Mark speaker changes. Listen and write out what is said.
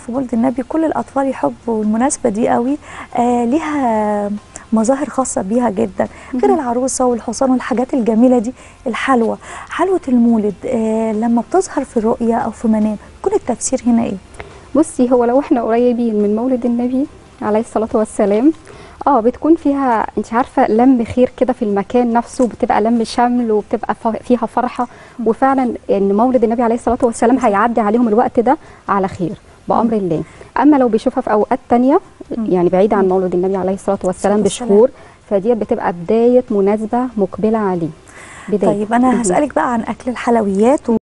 Speaker 1: في مولد النبي كل الاطفال يحبوا المناسبه دي قوي آه ليها مظاهر خاصه بيها جدا غير العروسه والحصان والحاجات الجميله دي الحلوى حلوه المولد آه لما بتظهر في الرؤيه او في منام يكون التفسير هنا ايه
Speaker 2: بصي هو لو احنا قريبين من مولد النبي عليه الصلاه والسلام اه بتكون فيها انت عارفه لم خير كده في المكان نفسه بتبقى لم شمل وبتبقى ف- فيها فرحه وفعلا ان مولد النبي عليه الصلاه والسلام هيعدي عليهم الوقت ده على خير بامر الله اما لو بيشوفها في اوقات تانية يعني بعيده عن مولد النبي عليه الصلاه والسلام
Speaker 1: والسلام.
Speaker 2: بشهور فدي بتبقى بدايه مناسبه مقبله عليه بدايه
Speaker 1: طيب انا
Speaker 2: مهم.
Speaker 1: هسالك بقى عن اكل الحلويات